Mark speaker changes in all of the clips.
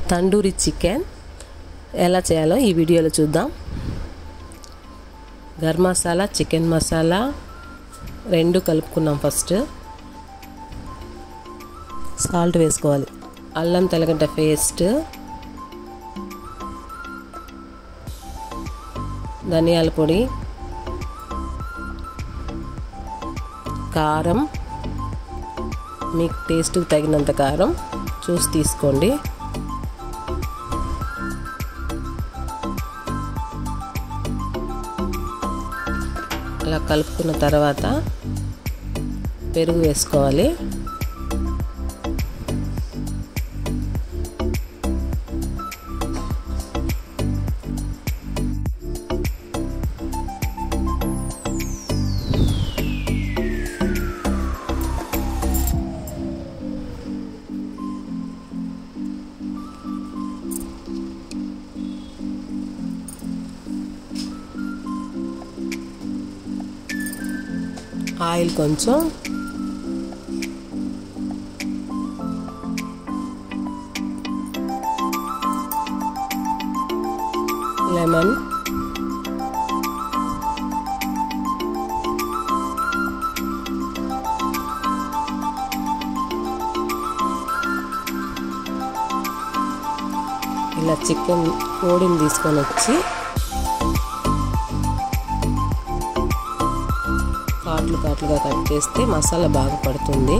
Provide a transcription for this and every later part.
Speaker 1: tandoori chicken ఎలా చేయాలో ఈ వీడియోలో చూద్దాం గరం మసాలా చికెన్ మసాలా రెండు కలుపుకున్నాం ఫస్ట్ సాల్ట్ వేసుకోవాలి అల్లం తెల్లగడ్డ పేస్ట్ ధనియాల పొడి కారం మీకు టేస్ట్కి తగినంత కారం చూసి తీసుకోండి అలా కలుపుకున్న తర్వాత పెరుగు వేసుకోవాలి ఆయిల్ కొంచెం లెమన్ ఇలా చికెన్ కోడిని తీసుకొని వచ్చి కాట్లు కాట్లుగా కట్ చేస్తే మసాలా బాగా పడుతుంది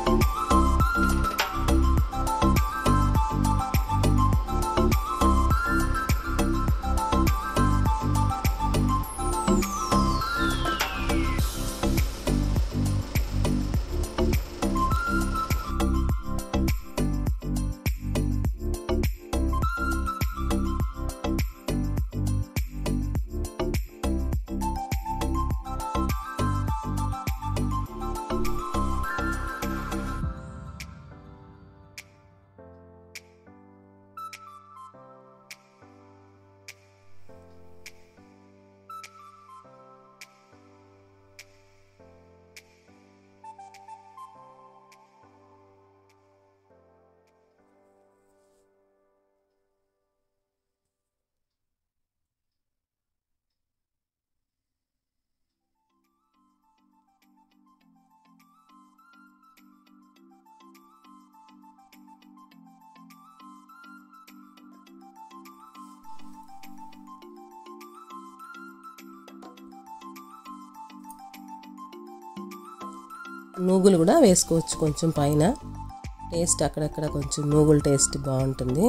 Speaker 1: నూగులు కూడా వేసుకోవచ్చు కొంచెం పైన టేస్ట్ అక్కడక్కడ కొంచెం నూగుల టేస్ట్ బాగుంటుంది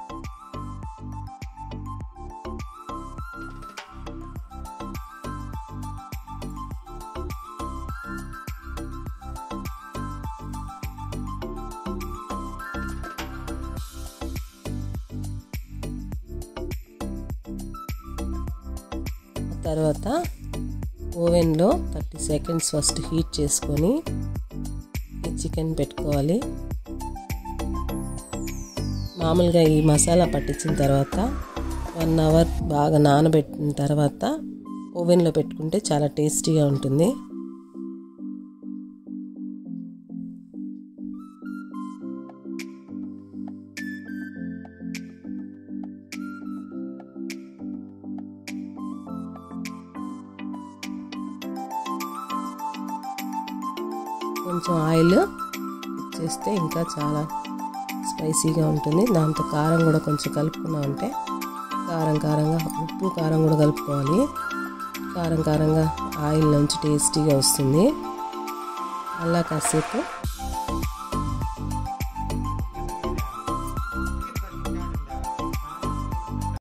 Speaker 1: తర్వాత ఓవెన్లో థర్టీ సెకండ్స్ ఫస్ట్ హీట్ చేసుకొని ఈ చికెన్ పెట్టుకోవాలి మామూలుగా ఈ మసాలా పట్టించిన తర్వాత వన్ అవర్ బాగా నానబెట్టిన తర్వాత ఓవెన్లో పెట్టుకుంటే చాలా టేస్టీగా ఉంటుంది కొంచెం ఆయిల్ చేస్తే ఇంకా చాలా స్పైసీగా ఉంటుంది దాంతో కారం కూడా కొంచెం కలుపుకున్నామంటే కారం కారంగా ఉప్పు కారం కూడా కలుపుకోవాలి కారం కారంగా ఆయిల్ నుంచి టేస్టీగా వస్తుంది అలా కాసేపు